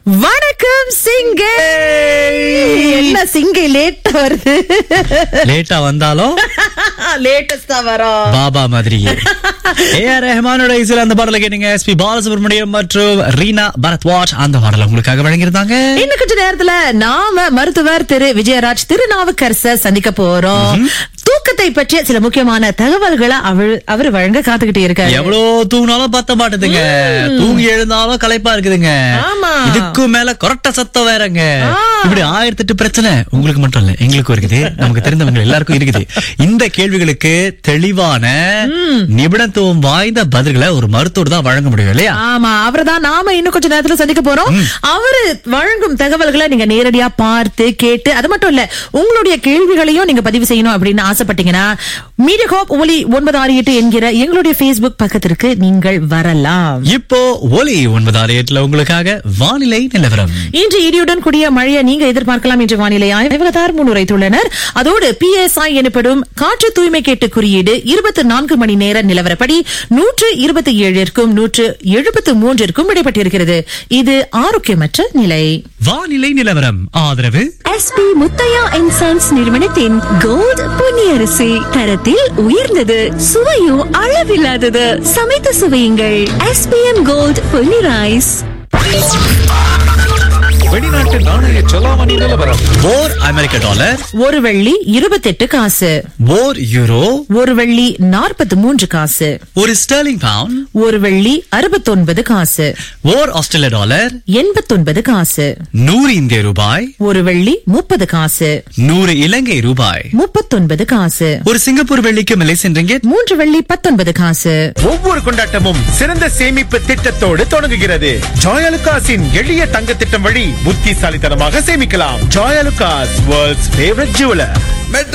வணக்கம் சிங்கை என்ன சிங்கை லேட்டா வருது லேட்டா வந்தாலும் லேட்டஸ்டா வரும் பாபா மாதிரியே ஏ ஆர் ரஹ்மானோட இசையில அந்த பாடல கேட்டீங்க எஸ்பி பாலசுப்ரமணியம் மற்றும் ரீனா பரத்வாஜ் அந்த பாடல உங்களுக்காக வழங்கியிருந்தாங்க இன்னும் கொஞ்ச நேரத்துல நாம மருத்துவர் திரு விஜயராஜ் திருநாவுக்கரச சந்திக்க போறோம் தூக்கத்தை பற்றிய சில முக்கியமான தகவல்களை அவர் அவர் வழங்க காத்துக்கிட்டே இருக்காரு எவ்வளவு தூங்கினாலும் பத்த மாட்டுதுங்க தூங்கி எழுந்தாலும் களைப்பா இருக்குதுங்க ஆமா. இதுக்கும் மேல கொரட்ட சத்தம் வேறங்க இப்படி ஆயிரத்தி எட்டு பிரச்சனை உங்களுக்கு மட்டும் இல்ல எங்களுக்கும் இருக்குது நமக்கு தெரிந்தவங்க எல்லாருக்கும் இருக்குது இந்த கேள்விகளுக்கு தெளிவான நிபுணத்துவம் வாய்ந்த பதில்களை ஒரு மருத்துவர் தான் வழங்க முடியும் இல்லையா ஆமா அவர்தான் நாம இன்னும் கொஞ்ச நேரத்துல சந்திக்க போறோம் அவரு வழங்கும் தகவல்களை நீங்க நேரடியா பார்த்து கேட்டு அது மட்டும் இல்ல உங்களுடைய கேள்விகளையும் நீங்க பதிவு செய்யணும் அப்படின்னு ஆசைப்பட்டீங்கன்னா மீடியா ஹோப் ஒலி ஒன்பது ஆறு எட்டு என்கிற எங்களுடைய பேஸ்புக் பக்கத்திற்கு நீங்கள் வரலாம் இப்போ ஒலி ஒன்பது ஆறு எட்டுல உங்களுக்காக வானிலை நிலவரம் இன்று இடியுடன் கூடிய மழையை நீங்க எதிர்பார்க்கலாம் என்று வானிலை ஆய்வகத்தார் முன்னுரைத்துள்ளனர் அதோடு பிஎஸ்ஐ எனப்படும் காற்று தூய்மை கேட்டு குறியீடு இருபத்தி நான்கு மணி நேர நிலவரப்படி நூற்று இருபத்தி ஏழிற்கும் நூற்று எழுபத்து மூன்றிற்கும் இடைப்பட்டிருக்கிறது இது ஆரோக்கியமற்ற நிலை வானிலை நிலவரம் ஆதரவு எஸ்பி முத்தையா அண்ட் சன்ஸ் நிறுவனத்தின் கோல்ட் பொன்னியரிசி தரத்தில் உயர்ந்தது சுவையும் அளவில்லாதது சமைத்து சுவையுங்கள் எஸ்பிஎம் கோல்ட் பொன்னி ரைஸ் வெளிநாட்டு நாணய செலாவணி நிலவரம் ஓர் அமெரிக்க டாலர் ஒரு வெள்ளி இருபத்தெட்டு காசு ஓர் யூரோ ஒரு வெள்ளி நாற்பத்தி மூன்று காசு ஒரு ஸ்டெர்லிங் பவுண்ட் ஒரு வெள்ளி அறுபத்தொன்பது காசு ஓர் ஆஸ்திரேலிய டாலர் எண்பத்தொன்பது காசு நூறு இந்திய ரூபாய் ஒரு வெள்ளி முப்பது காசு நூறு இலங்கை ரூபாய் முப்பத்தொன்பது காசு ஒரு சிங்கப்பூர் வெள்ளிக்கு மலேசியன் ரிங்கெட் மூன்று வெள்ளி பத்தொன்பது காசு ஒவ்வொரு கொண்டாட்டமும் சிறந்த சேமிப்பு திட்டத்தோடு தொடங்குகிறது ஜாயலுகாஸின் எளிய தங்க திட்டம் வழி புத்திசாலித்தனமாக சேமிக்கலாம் ஜாயலுகாஸ் வேர்ல்ட்ஸ் ஃபேவரட் ஜுவலர்